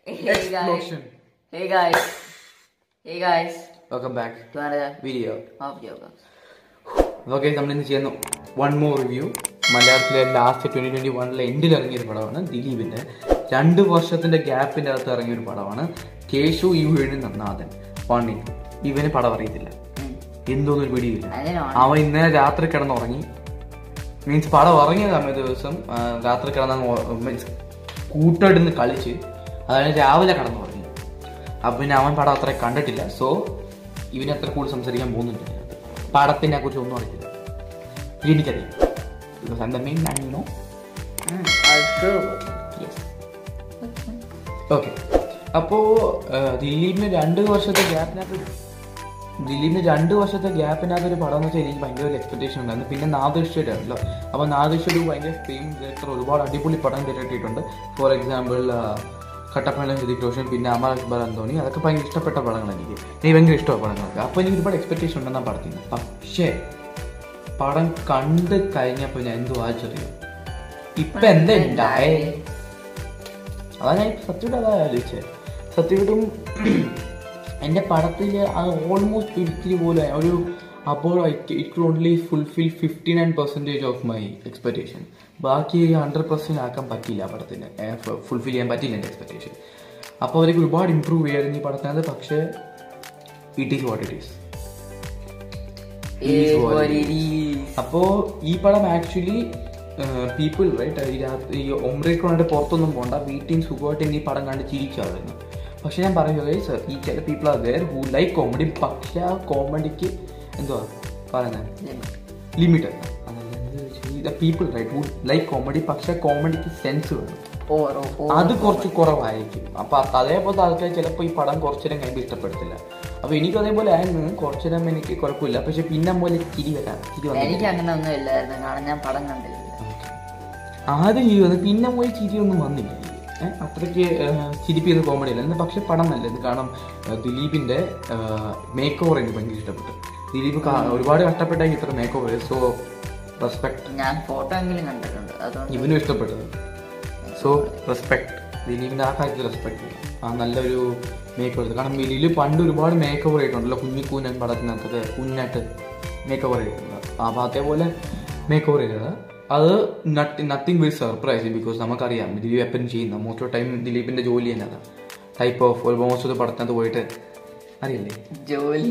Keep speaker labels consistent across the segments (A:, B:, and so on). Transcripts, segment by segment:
A: Hey guys.
B: Explosion.
A: Hey guys. Hey guys.
B: Welcome back
A: To another
B: video
A: of yoga.
B: Okay നമ്മളിന്ന് ചെയ്യുന്നു one more review മലയാളത്തിലെ last twenty twenty വണ്ണിലെ എൻഡിൽ ഇറങ്ങിയ ഒരു പടമാണ് ദിലീപിന്റെ രണ്ട് വർഷത്തിന്റെ ഗ്യാപ്പിന്റെ അകത്ത് ഇറങ്ങിയ ഒരു പടമാണ് കേശു യു എഴുതി നന്നാഥൻ പണി ഇവന് പടം അറിയത്തില്ല എന്തോന്നൊരു പിടിയില്ല
A: അതിനാണ്
B: അവൻ ഇന്നലെ രാത്രി കിടന്നുറങ്ങി മീൻസ് പടം ഇറങ്ങിയ സമയ ദിവസം ആ, രാത്രി കിടന്ന മീൻസ് കൂട്ടെടുന്ന് കളിച്ച് അതായത് രാവിലെ കിടന്നുറങ്ങി അപ്പൊ പിന്നെ അവൻ പടം അത്ര കണ്ടിട്ടില്ല സോ ഇവന് അത്ര കൂടുതൽ സംസാരിക്കാൻ പോകുന്നില്ല പടത്തിനെ കുറിച്ച് ഒന്നും അറിയില്ല ഇത് എനിക്കറിയാം because I the main man you know
A: Mm, that's true.
B: Yes okay അപ്പോ ആ, ദിലീപിന് രണ്ട് വർഷത്തെ ഗ്യാപ്പിനകത്ത് ദിലീപിന് രണ്ട് വർഷത്തെ ഗ്യാപ്പിനകത്ത് ഒരു പടം എന്ന് വെച്ചാൽ എനിക്ക് ഭയങ്കര ഒരു എക്സ്പെക്ടേഷൻ ഉണ്ടായിരുന്നു പിന്നെ നാദിർഷയുടെ ആണല്ലോ അപ്പോൾ നാദിർഷയുടെ ഭയങ്കര ഫെയിം ഡയറക്ടർ ഒരുപാട് അടിപൊളി പടം കിട്ടിയിട്ടുണ്ട് ഫോർ എക്സാമ്പിൾ കട്ടപ്പന ഹൃതിക് റോഷൻ പിന്നെ അമർ അക്ബർ അന്തോണി അതൊക്കെ ഭയങ്കര ഇഷ്ടപ്പെട്ട പടങ്ങൾ എനിക്ക് എനിക്ക് ഭയങ്കര ഇഷ്ടമാണ് പടങ്ങളൊക്കെ അപ്പോൾ എനിക്ക് ഒരുപാട് എക്സ്പെക്ടേഷൻ ഉണ്ടെന്നാണ് പടത്തിന് പക്ഷേ പടം കണ്ട് കഴിഞ്ഞപ്പോൾ ഞാൻ എന്തോ ആശ്ചര്യം ഇപ്പൊ എന്താ ഉണ്ടായേ അതാ ഞാൻ സത്യമായിട്ട് അതാ ആലോചിച്ചത് സത്യമായിട്ടും എൻ്റെ പടത്തിൽ അത് ഓൾമോസ്റ്റ് ഒരിക്കൽ പോലും ഒരു അപ്പോൾ it only fulfil fifty nine percentage of my expectation ബാക്കി ഹൺഡ്രഡ് പെർസെൻറ്റ് ആക്കാൻ പറ്റില്ല ആ പടത്തിന് ഫുൾഫിൽ ചെയ്യാൻ പറ്റില്ല എൻ്റെ എക്സ്പെക്ടേഷൻ അപ്പോൾ അവർക്ക് ഒരുപാട് ഇമ്പ്രൂവ് ചെയ്യായിരുന്നു ഈ പടത്തിനകത്ത് പക്ഷേ it is what it is
A: Is what it is.
B: അപ്പോ ഈ പടം ആക്ച്വലി പീപ്പിൾ റൈറ്റ് ഈ രാത്രി ഈ ഒമ്രേക്കോണിന്റെ പുറത്തൊന്നും പോണ്ട വീട്ടിൽ സുഖമായിട്ട് ഈ പടം കണ്ട് ചിരിച്ചായിരുന്നു പക്ഷെ ഞാൻ പറയുന്നത് സർ ഈ ചില people are there who like comedy പക്ഷെ ആ കോമഡിക്ക് എന്തുവാ പറയുന്നത് limit people right who like comedy പക്ഷെ കോമഡിക്ക് സെൻസ് വേണം
A: Or, or, or.
B: അത് കുറച്ച് കുറവായിരിക്കും അപ്പൊ അത് അതേപോലത്തെ ആൾക്കാർ ചിലപ്പോൾ ഈ പടം കുറച്ചേരം കഴിയുമ്പോൾ ഇഷ്ടപ്പെടത്തില്ല അപ്പൊ എനിക്ക് അതേപോലെ ആയിരുന്നു കുറച്ചേരം എനിക്ക് കുഴപ്പമില്ല പക്ഷെ പിന്നെ പോലെ ചിരി വരാം ചിരി വന്നില്ല
A: എനിക്ക് അങ്ങനെ ഒന്നും ഇല്ലായിരുന്നു കാരണം ഞാൻ പടം കണ്ടില്ല
B: ആദ്യം ചിരി വന്നു പിന്നെ പോയി ചിരിയൊന്നും വന്നില്ല ഏഹ് അത്രയ്ക്ക് ചിരിപ്പിക്കുന്ന കോമഡി അല്ല എന്നാൽ പക്ഷെ പടം നല്ലത് കാരണം ഏഹ് ദിലീപിന്റെ മേക്ക് ഓവർ എനിക്ക് ഭയങ്കര ഇഷ്ടപ്പെട്ടു ദിലീപ് കാ- ഒരുപാട് കഷ്ടപ്പെട്ടായി ഇത്ര മേക്ക് ഓവർ സോ റെസ്പെക്ട്
A: ഞാൻ ഫോട്ടോ എങ്കിലും കണ്ടിട്ടുണ്ട് അതുകൊണ്ട്
B: ഇവനും ഇഷ്ടപ്പെട്ടത് സോ റെസ്പെക്ട് ദിലീപിന്റെ ആ കാര്യത്തിൽ റെസ്പെക്ട് ചെയ്യും ആ നല്ലൊരു മേക്ക് ഓവർ കാരണം ദിലീപ് പണ്ട് ഒരുപാട് മേക്ക് ഓവർ ചെയ്തിട്ടുണ്ടല്ലോ കുഞ്ഞിക്കൂനൻ പടത്തിനകത്തൊക്കെ കുഞ്ഞായിട്ട് മേക്ക് ഓവർ ചെയ്തിട്ടുണ്ട് അപ്പോൾ അതേപോലെ മേക്ക് ഓവർ ചെയ്തത് അത് നത്തിങ് വിൽ സർപ്രൈസ് ബിക്കോസ് നമുക്കറിയാം ദിലീപ് എപ്പോഴും ചെയ്യുന്ന മോസ്റ്റ് ഓഫ് ടൈം ദിലീപിന്റെ ജോലി തന്നെ അതാ ടൈപ്പ് ഓഫ് ഓൾമോസ്റ്റ് ഒരു പടത്തിനകത്ത് പോയിട്ട് അറിയില്ലേ
A: ജോലി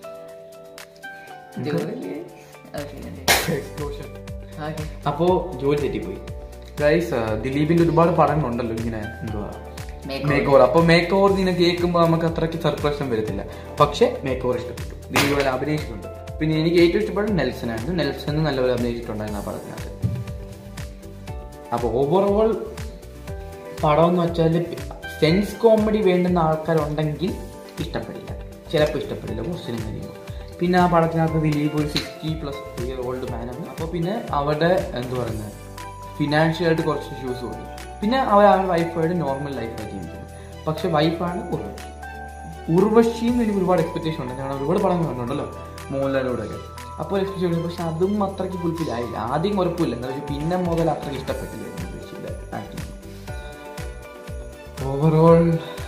A: ജോലി
B: എക്സ്പ്ലോഷൻ
A: ഓക്കെ
B: അപ്പോൾ ജോലി തെറ്റിപ്പോയി ഗൈസ് ദിലീപിന്റെ ഒരുപാട് പടങ്ങളുണ്ടല്ലോ ഇങ്ങനെ എന്തുവാ മേക്ക് ഓവർ അപ്പൊ മേക്ക് ഓവർ നിന്നെ കേൾക്കുമ്പോൾ നമുക്ക് അത്രയ്ക്ക് സർപ്രൈസും വരത്തില്ല പക്ഷെ മേക്ക് ഓവർ ഇഷ്ടപ്പെട്ടു ദിലീപ് പോലെ അഭിനയിച്ചിട്ടുണ്ട് പിന്നെ എനിക്ക് ഏറ്റവും ഇഷ്ടപ്പെട്ടത് നെൽസൺ ആയിരുന്നു നെൽസൺ നല്ലപോലെ അഭിനയിച്ചിട്ടുണ്ടായിരുന്നു ആ പടത്തിനകത്ത് അപ്പൊ ഓവറോൾ പടം എന്ന് വെച്ചാൽ സെൻസ് കോമഡി വേണ്ടുന്ന ആൾക്കാരുണ്ടെങ്കിൽ ഇഷ്ടപ്പെടില്ല ചിലപ്പോൾ ഇഷ്ടപ്പെടില്ല കുറച്ചിനും കഴിയുമ്പോൾ പിന്നെ ആ പടത്തിനകത്ത് ദിലീപ് ഒരു സിക്സ്റ്റി പ്ലസ് ഇയർ ഓൾഡ് മാനാണ് അപ്പോൾ പിന്നെ അവരുടെ എന്ത് പറയുന്നത് ഫിനാൻഷ്യലായിട്ട് കുറച്ച് ഇഷ്യൂസ് ഉണ്ട് പിന്നെ അവർ അവരുടെ വൈഫായിട്ട് നോർമൽ ലൈഫായിട്ട് ജീവിക്കുന്നു പക്ഷെ വൈഫാണ് ഉർവശി ഉർവശി എന്ന് എനിക്ക് ഒരുപാട് എക്സ്പെക്ടേഷൻ ഉണ്ട് കാരണം ഒരുപാട് പടങ്ങൾ കണ്ടുണ്ടല്ലോ മോഹൻലാലിലൂടെയൊക്കെ അപ്പോൾ എക്സ്പെക്ടേഷൻ പക്ഷെ അതും അത്രയ്ക്ക് ഫുൾഫിൽ ആയില്ല ആദ്യം കുഴപ്പമില്ല എന്താ വെച്ചാൽ പിന്നെ മുതൽ അത്രയ്ക്ക് ഇഷ്ടപ്പെട്ടില്ല ഉർവശിയുടെ ആക്ടിങ് ഓവറോൾ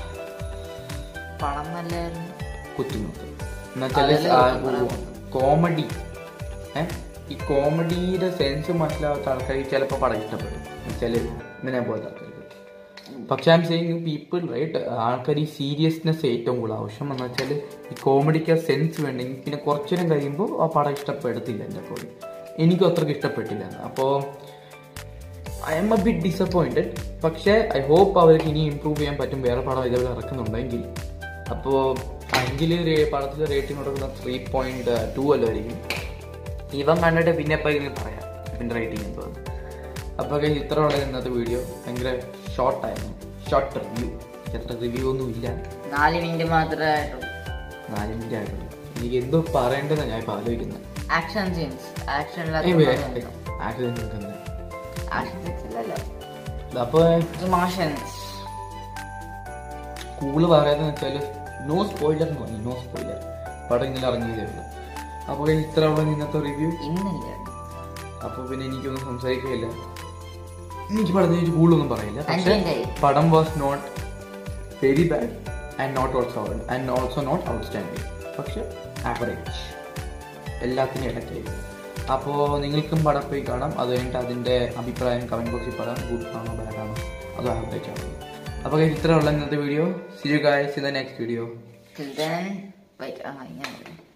A: പടം നല്ലായിരുന്നു
B: കുത്തിനോട്ട് എന്നുവെച്ചാൽ
A: അതല്ലേ പറയാൻ
B: കോമഡി ഈ കോമഡിയുടെ സെൻസ് മനസ്സിലാവാത്ത ആൾക്കാർ ചിലപ്പോൾ പടം ഇഷ്ടപ്പെടും ചില ഇതിനെ പോലത്തെ ആൾക്കാർക്ക് പക്ഷെ I'm saying people right ആൾക്കാർ ഈ സീരിയസ്നെസ് ഏറ്റവും കൂടുതൽ ആവശ്യം എന്ന് വെച്ചാൽ ഈ കോമഡിക്ക് ആ സെൻസ് വേണ്ടെങ്കിൽ പിന്നെ കുറച്ചു നേരം കഴിയുമ്പോൾ ആ പടം ഇഷ്ടപ്പെടത്തില്ല എൻ്റെ കൂടി എനിക്കും അത്രയ്ക്ക് ഇഷ്ടപ്പെട്ടില്ല അപ്പോൾ I'm a bit disappointed പക്ഷേ ഐ ഹോപ്പ് അവർക്ക് ഇനി ഇമ്പ്രൂവ് ചെയ്യാൻ പറ്റും വേറെ പടം ഇതേപോലെ ഇറക്കുന്നുണ്ടെങ്കിൽ അപ്പോൾ അഞ്ചിൽ പടത്തിൽ റേറ്റിംഗ് കൊടുക്കുന്ന ത്രീ പോയിന്റ് ടു അല്ലായിരിക്കും ഇവൻ കണ്ടിട്ട് പിന്നെ എപ്പോൾ ഇനി പറയാം ഇതിൻ്റെ റേറ്റിംഗ് എന്തോന്ന് അപ്പോൾ ഇത്ര ഉള്ള ഇന്നത്തെ വീഡിയോ ഭയങ്കര ഷോർട്ടായിരുന്നു ഷോർട്ട് റിവ്യൂ എത്ര റിവ്യൂ ഒന്നും ഇല്ല
A: നാല് മിനിറ്റ് മാത്രമേ ആയിട്ടുള്ളൂ
B: നാല് മിനിറ്റ് ആയിട്ടുള്ളൂ എനിക്ക് എന്തോ പറയേണ്ടതെന്ന് ഞാൻ ഇപ്പോൾ ആലോചിക്കുന്നത്
A: ആക്ഷൻ സീൻസ് ആക്ഷൻ
B: ആക്സിഡൻറ്റ് നിൽക്കുന്നത്
A: ആക്ഷൻ സീൻസ് അല്ലല്ലോ
B: അപ്പോൾ
A: ഇമോഷൻസ്
B: സ്കൂള് പറയുന്നത് വെച്ചാൽ നോ സ്പോയിലർ എന്ന് പറഞ്ഞു നോ സ്പോയിലർ പടം ഇന്നലെ ഇറങ്ങിയതേ ഉള്ളൂ അപ്പോൾ ഇത്ര ഉള്ള ഇന്നത്തെ റിവ്യൂ
A: ഇന്നില്ല
B: അപ്പോൾ പിന്നെ എനിക്കൊന്നും സംസാരിക്കുകയില്ല എനിക്ക് പടത്തിനെ കൂടുതലൊന്നും പറയില്ല പക്ഷേ
A: അഞ്ചിൻ്റെ
B: പടം was not very bad and not also and also not outstanding പക്ഷെ ആവറേജ് എല്ലാത്തിനും ഇടയ്ക്കായി അപ്പോൾ നിങ്ങൾക്കും പടം പോയി കാണാം അത് കഴിഞ്ഞിട്ട് അതിൻ്റെ അഭിപ്രായം കമൻറ്റ് ബോക്സിൽ പറയാം ഗുഡ് ആണോ ബാഡ് ആണോ അതോ ആവറേജ് ആണോ അപ്പോൾ ഇത്രയുള്ള ഇന്നത്തെ video see you guys in the next video
A: Till then, wait, ah, yeah.